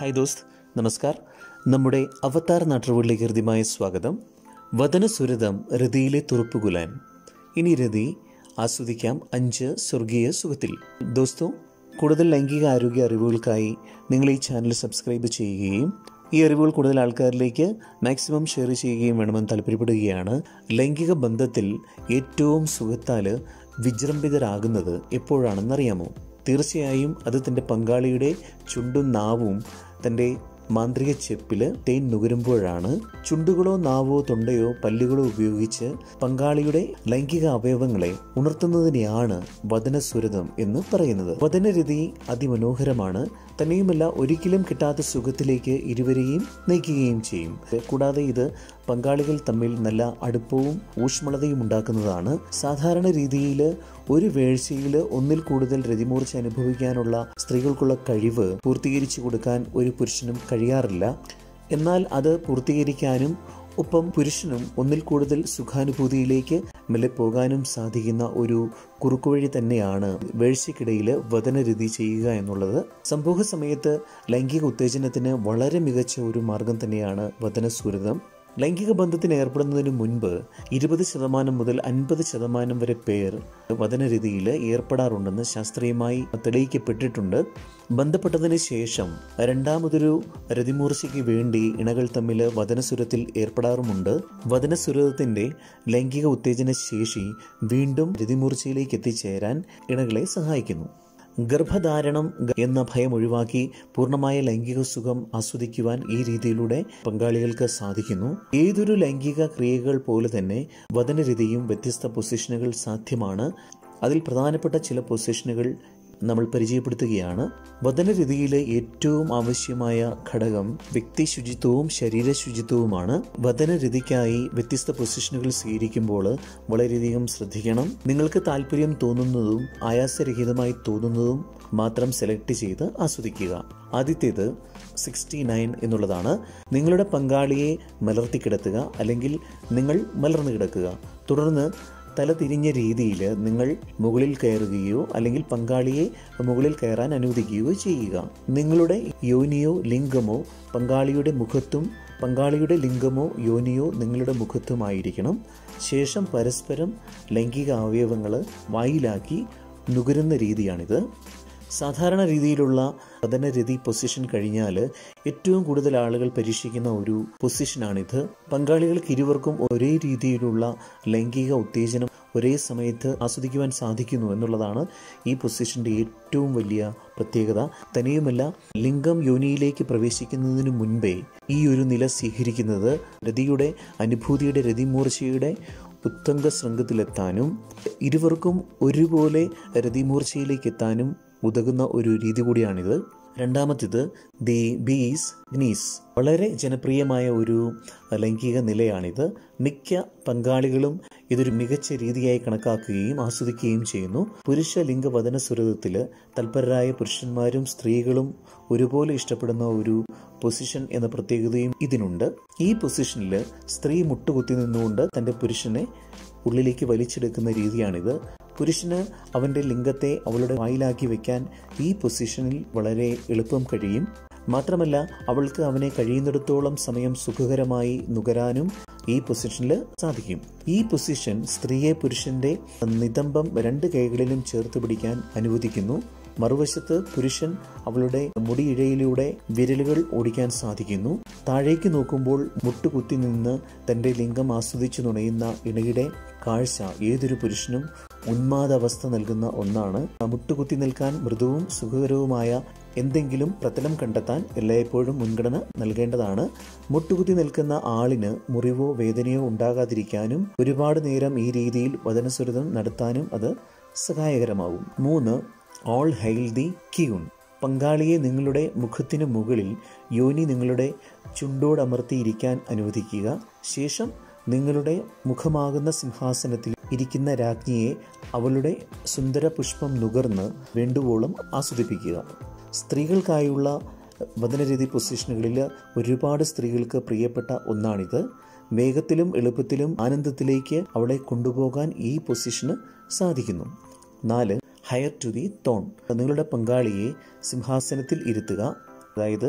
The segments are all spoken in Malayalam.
ഹായ് ദോസ്ത് നമസ്കാർ നമ്മുടെ അവതാർ നാട്ടുകളിലേക്ക് ഹൃദ്യമായ സ്വാഗതം വദനസുരതം രതിയിലെ തുറുപ്പുകുലാൻ ഇനി രതി ആസ്വദിക്കാം അഞ്ച് സ്വർഗീയ സുഖത്തിൽ ദോസ്തോ കൂടുതൽ ലൈംഗിക ആരോഗ്യ അറിവുകൾക്കായി നിങ്ങൾ ഈ ചാനൽ സബ്സ്ക്രൈബ് ചെയ്യുകയും ഈ അറിവുകൾ കൂടുതൽ ആൾക്കാരിലേക്ക് മാക്സിമം ഷെയർ ചെയ്യുകയും വേണമെന്ന് താല്പര്യപ്പെടുകയാണ് ലൈംഗിക ബന്ധത്തിൽ ഏറ്റവും സുഖത്താൽ വിജൃംഭിതരാകുന്നത് എപ്പോഴാണെന്നറിയാമോ തീർച്ചയായും അത് തൻ്റെ പങ്കാളിയുടെ ചുണ്ടും നാവും തൻ്റെ മാന്ത്രിക ചെപ്പിൽ തേൻ നുകരുമ്പോഴാണ് ചുണ്ടുകളോ നാവോ തൊണ്ടയോ പല്ലുകളോ ഉപയോഗിച്ച് പങ്കാളിയുടെ ലൈംഗിക അവയവങ്ങളെ ഉണർത്തുന്നതിനെയാണ് വദനസുരതം എന്ന് പറയുന്നത് വദനരതി അതിമനോഹരമാണ് തന്നെയുമല്ല ഒരിക്കലും കിട്ടാത്ത സുഖത്തിലേക്ക് ഇരുവരെയും നയിക്കുകയും ചെയ്യും കൂടാതെ ഇത് പങ്കാളികൾ തമ്മിൽ നല്ല അടുപ്പവും ഊഷ്മളതയും ഉണ്ടാക്കുന്നതാണ് സാധാരണ രീതിയിൽ ഒരു വേഴ്ചയിൽ ഒന്നിൽ കൂടുതൽ രതിമൂർച്ച അനുഭവിക്കാനുള്ള സ്ത്രീകൾക്കുള്ള കഴിവ് പൂർത്തീകരിച്ചു കൊടുക്കാൻ ഒരു പുരുഷനും കഴിയാറില്ല എന്നാൽ അത് പൂർത്തീകരിക്കാനും ഒപ്പം പുരുഷനും ഒന്നിൽ കൂടുതൽ സുഖാനുഭൂതിയിലേക്ക് മെല്ലെ പോകാനും സാധിക്കുന്ന ഒരു കുറുക്കുവഴി തന്നെയാണ് വേഴ്ചയ്ക്കിടയിൽ വദനരതി ചെയ്യുക എന്നുള്ളത് സംഭവ സമയത്ത് ലൈംഗിക ഉത്തേജനത്തിന് വളരെ മികച്ച ഒരു മാർഗം തന്നെയാണ് വദനസുരതം ലൈംഗിക ബന്ധത്തിന് ഏർപ്പെടുന്നതിന് മുൻപ് ഇരുപത് ശതമാനം മുതൽ അൻപത് ശതമാനം വരെ പേർ വദനരീതിയിൽ ഏർപ്പെടാറുണ്ടെന്ന് ശാസ്ത്രീയമായി തെളിയിക്കപ്പെട്ടിട്ടുണ്ട് ബന്ധപ്പെട്ടതിന് ശേഷം രണ്ടാമതൊരു രതിമൂർച്ചയ്ക്ക് വേണ്ടി ഇണകൾ തമ്മിൽ വദനസുരത്തിൽ ഏർപ്പെടാറുമുണ്ട് വദനസുരതത്തിന്റെ ലൈംഗിക ഉത്തേജന ശേഷി വീണ്ടും രതിമൂർച്ചയിലേക്ക് എത്തിച്ചേരാൻ ഇണകളെ സഹായിക്കുന്നു ഗർഭധാരണം എന്ന ഭയം ഒഴിവാക്കി പൂർണ്ണമായ ലൈംഗിക സുഖം ആസ്വദിക്കുവാൻ ഈ രീതിയിലൂടെ പങ്കാളികൾക്ക് സാധിക്കുന്നു ഏതൊരു ലൈംഗിക ക്രിയകൾ പോലെ തന്നെ വദനരതിയും വ്യത്യസ്ത പൊസിഷനുകൾ സാധ്യമാണ് അതിൽ പ്രധാനപ്പെട്ട ചില പൊസിഷനുകൾ നമ്മൾ പരിചയപ്പെടുത്തുകയാണ് വദനരതിയിലെ ഏറ്റവും ആവശ്യമായ ഘടകം വ്യക്തി ശുചിത്വവും ശരീര ശുചിത്വവുമാണ് വദനരതിക്കായി വ്യത്യസ്ത പൊസിഷനുകൾ സ്വീകരിക്കുമ്പോൾ വളരെയധികം ശ്രദ്ധിക്കണം നിങ്ങൾക്ക് താല്പര്യം തോന്നുന്നതും ആയാസരഹിതമായി തോന്നുന്നതും മാത്രം സെലക്ട് ചെയ്ത് ആസ്വദിക്കുക ആദ്യത്തേത് സിക്സ്റ്റി നയൻ എന്നുള്ളതാണ് നിങ്ങളുടെ പങ്കാളിയെ മലർത്തി കിടത്തുക അല്ലെങ്കിൽ നിങ്ങൾ മലർന്നു കിടക്കുക തുടർന്ന് തല തിരിഞ്ഞ രീതിയിൽ നിങ്ങൾ മുകളിൽ കയറുകയോ അല്ലെങ്കിൽ പങ്കാളിയെ മുകളിൽ കയറാൻ അനുവദിക്കുകയോ ചെയ്യുക നിങ്ങളുടെ യോനിയോ ലിംഗമോ പങ്കാളിയുടെ മുഖത്തും പങ്കാളിയുടെ ലിംഗമോ യോനിയോ നിങ്ങളുടെ മുഖത്തുമായിരിക്കണം ശേഷം പരസ്പരം ലൈംഗിക അവയവങ്ങൾ വായിലാക്കി നുകരുന്ന രീതിയാണിത് സാധാരണ രീതിയിലുള്ള പതനരതി പൊസിഷൻ കഴിഞ്ഞാൽ ഏറ്റവും കൂടുതൽ ആളുകൾ പരീക്ഷിക്കുന്ന ഒരു പൊസിഷനാണിത് പങ്കാളികൾക്ക് ഇരുവർക്കും ഒരേ രീതിയിലുള്ള ലൈംഗിക ഉത്തേജനം ഒരേ സമയത്ത് ആസ്വദിക്കുവാൻ സാധിക്കുന്നു എന്നുള്ളതാണ് ഈ പൊസിഷന്റെ ഏറ്റവും വലിയ പ്രത്യേകത തന്നെയുമല്ല ലിംഗം യോനിയിലേക്ക് പ്രവേശിക്കുന്നതിന് മുൻപേ ഈ ഒരു നില സ്വീകരിക്കുന്നത് രതിയുടെ അനുഭൂതിയുടെ രതിമൂർച്ചയുടെ ഉത്തംഗ ശൃംഗത്തിലെത്താനും ഇരുവർക്കും ഒരുപോലെ രതിമൂർച്ചയിലേക്ക് എത്താനും ഉതകുന്ന ഒരു രീതി കൂടിയാണിത് രണ്ടാമത്തേത് ദി ബീസ് ഗ്നീസ് വളരെ ജനപ്രിയമായ ഒരു ലൈംഗിക നിലയാണിത് മിക്ക പങ്കാളികളും ഇതൊരു മികച്ച രീതിയായി കണക്കാക്കുകയും ആസ്വദിക്കുകയും ചെയ്യുന്നു പുരുഷ ലിംഗവദന സുരതത്തിൽ തൽപരരായ പുരുഷന്മാരും സ്ത്രീകളും ഒരുപോലെ ഇഷ്ടപ്പെടുന്ന ഒരു പൊസിഷൻ എന്ന പ്രത്യേകതയും ഇതിനുണ്ട് ഈ പൊസിഷനിൽ സ്ത്രീ മുട്ടുകുത്തി നിന്നുകൊണ്ട് തൻ്റെ പുരുഷനെ ഉള്ളിലേക്ക് വലിച്ചെടുക്കുന്ന രീതിയാണിത് പുരുഷന് അവൻ്റെ ലിംഗത്തെ അവളുടെ വായിലാക്കി വെക്കാൻ ഈ പൊസിഷനിൽ വളരെ എളുപ്പം കഴിയും മാത്രമല്ല അവൾക്ക് അവനെ കഴിയുന്നിടത്തോളം സമയം സുഖകരമായി നുകരാനും ഈ പൊസിഷനിൽ സാധിക്കും ഈ പൊസിഷൻ സ്ത്രീയെ പുരുഷന്റെ നിതംബം രണ്ട് കൈകളിലും ചേർത്ത് പിടിക്കാൻ അനുവദിക്കുന്നു മറുവശത്ത് പുരുഷൻ അവളുടെ മുടിയിഴയിലൂടെ വിരലുകൾ ഓടിക്കാൻ സാധിക്കുന്നു താഴേക്ക് നോക്കുമ്പോൾ മുട്ടുകുത്തി നിന്ന് തന്റെ ലിംഗം ആസ്വദിച്ചു നുണയുന്ന ഇണയുടെ കാഴ്ച ഏതൊരു പുരുഷനും ഉന്മാദാവസ്ഥ നൽകുന്ന ഒന്നാണ് മുട്ടുകുത്തി നിൽക്കാൻ മൃദുവും സുഖകരവുമായ എന്തെങ്കിലും പ്രതലം കണ്ടെത്താൻ എല്ലായ്പ്പോഴും മുൻഗണന നൽകേണ്ടതാണ് മുട്ടുകുത്തി നിൽക്കുന്ന ആളിന് മുറിവോ വേദനയോ ഉണ്ടാകാതിരിക്കാനും ഒരുപാട് നേരം ഈ രീതിയിൽ വചനസുരതം നടത്താനും അത് സഹായകരമാകും മൂന്ന് ഓൾ ഹെയിൽ ദി ക്യൂൺ പങ്കാളിയെ നിങ്ങളുടെ മുഖത്തിന് മുകളിൽ യോനി നിങ്ങളുടെ ചുണ്ടോടമർത്തിയിരിക്കാൻ അനുവദിക്കുക ശേഷം നിങ്ങളുടെ മുഖമാകുന്ന സിംഹാസനത്തിൽ ഇരിക്കുന്ന രാജ്ഞിയെ അവളുടെ സുന്ദര പുഷ്പം നുകർന്ന് വേണ്ടുവോളം ആസ്വദിപ്പിക്കുക സ്ത്രീകൾക്കായുള്ള വദനരീതി പൊസിഷനുകളിൽ ഒരുപാട് സ്ത്രീകൾക്ക് പ്രിയപ്പെട്ട ഒന്നാണിത് വേഗത്തിലും എളുപ്പത്തിലും ആനന്ദത്തിലേക്ക് അവളെ കൊണ്ടുപോകാൻ ഈ പൊസിഷന് സാധിക്കുന്നു നാല് ഹയർ ടു ദി തോൺ നിങ്ങളുടെ പങ്കാളിയെ സിംഹാസനത്തിൽ ഇരുത്തുക അതായത്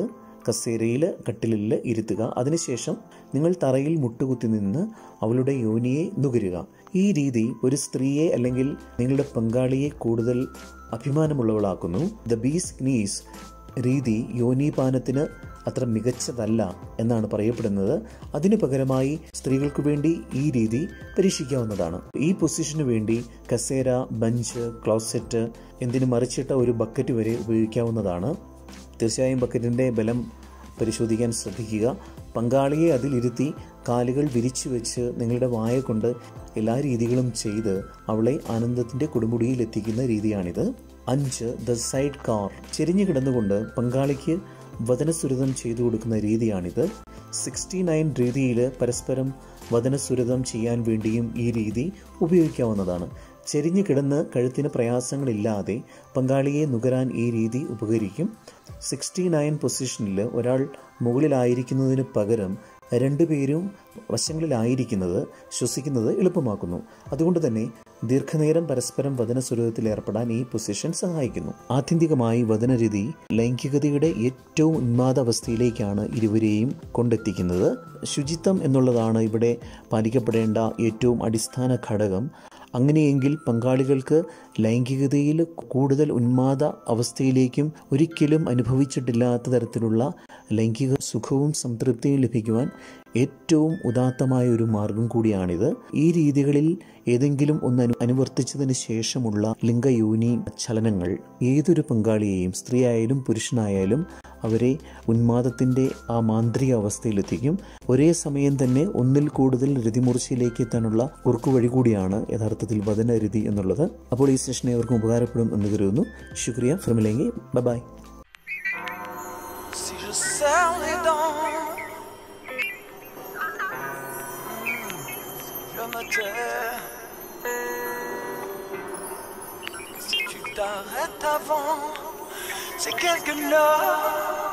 കസേരയിൽ കട്ടിലിൽ ഇരുത്തുക അതിനുശേഷം നിങ്ങൾ തറയിൽ മുട്ടുകുത്തി നിന്ന് അവളുടെ യോനിയെ നുകരുക ഈ രീതി ഒരു സ്ത്രീയെ അല്ലെങ്കിൽ നിങ്ങളുടെ പങ്കാളിയെ കൂടുതൽ അഭിമാനമുള്ളവളാക്കുന്നു ദ ബീസ് നീസ് രീതി യോനിപാനത്തിന് അത്ര മികച്ചതല്ല എന്നാണ് പറയപ്പെടുന്നത് അതിനു പകരമായി സ്ത്രീകൾക്ക് വേണ്ടി ഈ രീതി പരീക്ഷിക്കാവുന്നതാണ് ഈ പൊസിഷന് വേണ്ടി കസേര ബഞ്ച് ക്ലോസെറ്റ് എന്തിനു മറിച്ചിട്ട ഒരു ബക്കറ്റ് വരെ ഉപയോഗിക്കാവുന്നതാണ് തീർച്ചയായും ബക്കറ്റിൻ്റെ ബലം പരിശോധിക്കാൻ ശ്രദ്ധിക്കുക പങ്കാളിയെ അതിലിരുത്തി കാലുകൾ വിരിച്ചു വെച്ച് നിങ്ങളുടെ വായ കൊണ്ട് എല്ലാ രീതികളും ചെയ്ത് അവളെ ആനന്ദത്തിൻ്റെ കൊടുമുടിയിൽ എത്തിക്കുന്ന രീതിയാണിത് അഞ്ച് ദ സൈഡ് കാർ ചെരിഞ്ഞു കിടന്നുകൊണ്ട് പങ്കാളിക്ക് വചനസുരതം ചെയ്തു കൊടുക്കുന്ന രീതിയാണിത് സിക്സ്റ്റി നയൻ രീതിയിൽ പരസ്പരം വചനസുരതം ചെയ്യാൻ വേണ്ടിയും ഈ രീതി ഉപയോഗിക്കാവുന്നതാണ് ചെരിഞ്ഞു കിടന്ന് കഴുത്തിന് പ്രയാസങ്ങളില്ലാതെ പങ്കാളിയെ നുകരാൻ ഈ രീതി ഉപകരിക്കും സിക്സ്റ്റി നയൻ പൊസിഷനിൽ ഒരാൾ മുകളിലായിരിക്കുന്നതിന് പകരം രണ്ടുപേരും വശങ്ങളിലായിരിക്കുന്നത് ശ്വസിക്കുന്നത് എളുപ്പമാക്കുന്നു അതുകൊണ്ട് തന്നെ ദീർഘനേരം പരസ്പരം വചനസ്വരൂപത്തിൽ ഏർപ്പെടാൻ ഈ പൊസിഷൻ സഹായിക്കുന്നു ആത്യന്തികമായി വചനരീതി ലൈംഗികതയുടെ ഏറ്റവും ഉന്മാദ അവസ്ഥയിലേക്കാണ് ഇരുവരെയും കൊണ്ടെത്തിക്കുന്നത് ശുചിത്വം എന്നുള്ളതാണ് ഇവിടെ പാലിക്കപ്പെടേണ്ട ഏറ്റവും അടിസ്ഥാന ഘടകം അങ്ങനെയെങ്കിൽ പങ്കാളികൾക്ക് ലൈംഗികതയിൽ കൂടുതൽ ഉന്മാദ അവസ്ഥയിലേക്കും ഒരിക്കലും അനുഭവിച്ചിട്ടില്ലാത്ത തരത്തിലുള്ള ലൈംഗിക സുഖവും സംതൃപ്തിയും ലഭിക്കുവാൻ ഏറ്റവും ഉദാത്തമായ ഒരു മാർഗം കൂടിയാണിത് ഈ രീതികളിൽ ഏതെങ്കിലും ഒന്ന് അനു അനുവർത്തിച്ചതിന് ശേഷമുള്ള ലിംഗയോനി ചലനങ്ങൾ ഏതൊരു പങ്കാളിയെയും സ്ത്രീ ആയാലും പുരുഷനായാലും അവരെ ഉന്മാദത്തിൻ്റെ ആ മാന്ത്രിക അവസ്ഥയിലെത്തിക്കും ഒരേ സമയം തന്നെ ഒന്നിൽ കൂടുതൽ രതിമൂർച്ചയിലേക്ക് എത്താനുള്ള കുറുക്കു വഴി കൂടിയാണ് യഥാർത്ഥത്തിൽ വചനരതി എന്നുള്ളത് അപ്പോൾ ഈ സെഷൻ ഏവർക്കും ഉപകാരപ്പെടും എന്ന് കരുതുന്നു ശുക്രിയ ഫിർമിലെങ്കിൽ bye Si je serre les dents, je me tais. Si tu t'arrêtes avant, c'est quelque chose.